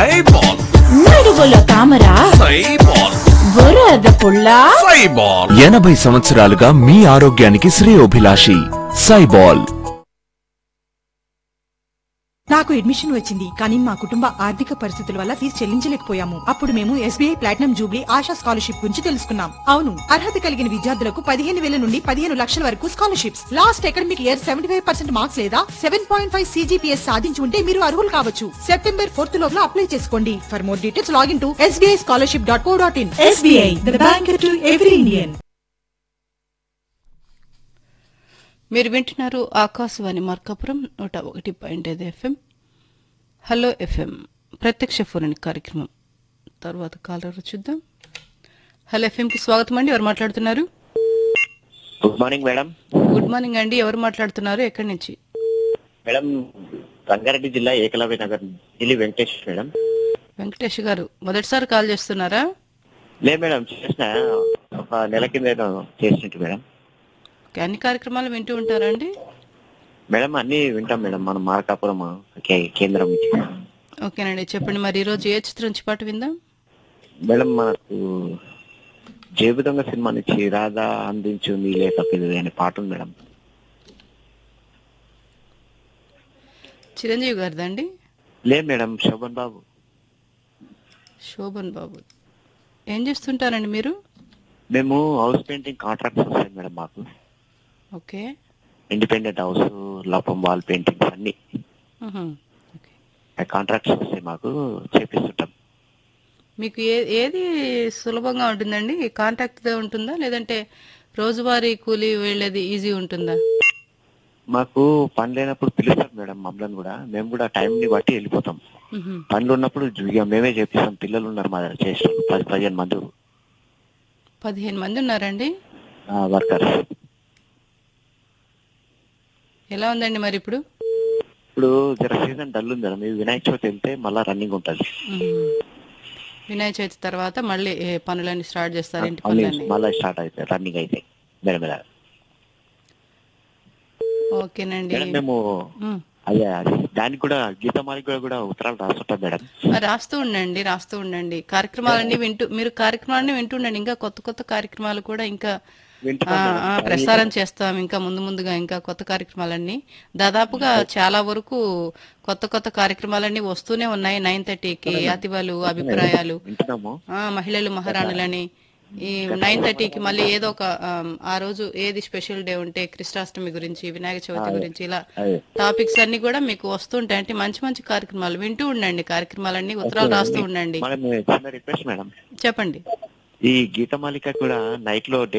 సైబాల్ నడువుల తామర సైబాల్ బురద పుల్ల సైబాల్ ఎనభై సంవత్సరాలుగా మీ ఆరోగ్యానికి శ్రేయోభిలాషి సైబాల్ నాకు అడ్మిషన్ వచ్చింది కానీ మా కుటుంబ ఆర్థిక పరిస్థితుల వల్ల ఫీజు చెల్లించలేకపోయాము అప్పుడు మేము SBI platinum jubilee Asha scholarship గురించి తెలుసుకున్నాం అవును అర్హత కలిగిన విద్యార్థులకు పదిహేను వేల నుండి పదిహేను లక్షల వరకు scholarships last academic year seventy five percent marks లేదా సెవెన్ పాయింట్ ఫైవ్ సీజీపీఎస్ సాధించి ఉంటే మీరు అర్హులు కావచ్చు సెప్టెంబర్ ఫోర్త్ లోపల అప్లై చేసుకోండి for more details login to SBI scholarship dot co dot in SBI the bank to every Indian మీరు వింటున్నారు ఆకాశవాణి మార్కాపురం నూట ఒకటి పాయింట్ ఐదు ఎఫ్ఎం హలో ఎఫ్ఎం ప్రత్యక్ష ఫోన్ కార్యక్రమం తర్వాత కాలర్ చూద్దాం హలో ఎఫ్ఎంకి స్వాగతం అండి ఎవరు మాట్లాడుతున్నారు good morning madam good morning అండి ఎవరు మాట్లాడుతున్నారు ఎక్కడి నుంచి మేడం రంగారెడ్డి జిల్లా ఏకలవ్య నగర్ ఢిల్లీ వెంకటేష్ మేడం వెంకటేష్ గారు మొదటిసారి కాల్ చేస్తున్నారా లే మేడం చేసిన ఒక నెల కింద ఏదో చేసినట్టు మేడం ఓకే, అన్ని కార్యక్రమాలు వింటూ ఉంటారా అండి మేడం అన్ని వింటాం మేడం మనం మార్కాపురం కే- కేంద్రం నుంచి ఓకేనండి చెప్పండి మరి ఈరోజు ఏ చిత్రం నుంచి పాట విందాం మేడం మనకు జేబు దొంగ సినిమా నుంచి రాధా అందించు నీ లేక పిల్లలు అనే పాట ఉంది మేడం చిరంజీవి గారిదండి లే మేడం శోభన్ బాబు శోభన్ బాబు ఏం చేస్తుంటారండి మీరు మేము హౌస్ పెయింటింగ్ కాంట్రాక్ట్స్ వస్తాయి మేడం మాకు ఓకే ఇండిపెండెంట్ హౌస్ లోపం వాల్ పెయింటింగ్స్ అన్ని ఉహు. ఓకే కాంట్రాక్ట్స్ వస్తాయి మాకు చేపిస్తుంటాం మీకు ఏ ఏది సులభంగా ఉంటుందండి కాంటాక్ట్ ఉంటుందా లేదంటే రోజువారీ కూలీ వెళ్ళేది ఈజీ ఉంటుందా మాకు పని లేనప్పుడు పిలుస్తారు మేడం మమ్మల్ని కూడా మేము కూడా టైం ని బట్టి వెళ్ళిపోతాం మ్హూ. పనులు ఉన్నప్పుడు ఇక మేమే చేపిస్తాం పిల్లలు ఉన్నారు మా దగ్గర చేసిన పది పదిహేను మంది పదిహేను మంది ఉన్నారండి వర్కర్స్ ఎలా ఉందండి మరి ఇప్పుడు ఇప్పుడు జర సీజన్ డల్ ఉంది మేడం ఈ వినాయక చవితి వెళ్తే మళ్ళా రన్నింగ్ ఉంటుంది మ్హూ. వినాయక చవితి తర్వాత మళ్ళీ ఏ పనులన్నీ స్టార్ట్ చేస్తారు ఇంటి పనులన్నీ మళ్ళీ స్టార్ట్ అవుతాయి రన్నింగ్ అయితే మేడం మీద ఓకేనండి మేడం మేము మ్. అదే అది దానికి కూడా గీతమాలికి కూడా కూడా ఉత్తరాలు రాస్తుంటాం మేడం ఆ, రాస్తూ ఉండండి రాస్తూ ఉండండి కార్యక్రమాలన్నీ వింటూ మీరు కార్యక్రమాలన్నీ వింటూ ఉండండి ఇంకా కొత్త కొత్త కార్యక్రమాలు కూడా ఇంకా ఆ, వింటున్నాం ఆ, మేడం. ప్రసారం చేస్తాం ఇంకా ముందు ముందుగా ఇంకా కొత్త కార్యక్రమాలన్నీ దాదాపుగా చాలా వరకు కొత్త కొత్త కార్యక్రమాలన్నీ వస్తూనే ఉన్నాయి నైన్ థర్టీకి అతివలు అభిప్రాయాలు వింటున్నాము ఆ, మహిళలు మహారాణులని ఈ నైన్ థర్టీకి మళ్ళీ ఏదో ఒక ఆమ్, ఆ రోజు ఏది స్పెషల్ డే ఉంటే కృష్ణాష్టమి గురించి వినాయక చవితి గురించి ఇలా అదే టాపిక్స్ అన్ని కూడా మీకు వస్తుంటాయి అంటే మంచి మంచి కార్యక్రమాలు వింటూ ఉండండి కార్యక్రమాలన్నీ ఉత్తరాలు రాస్తూ ఉండండి మేడం చిన్న రిక్వెస్ట్ మేడం చెప్పండి ఈ గీతమాలిక కూడా నైట్ లో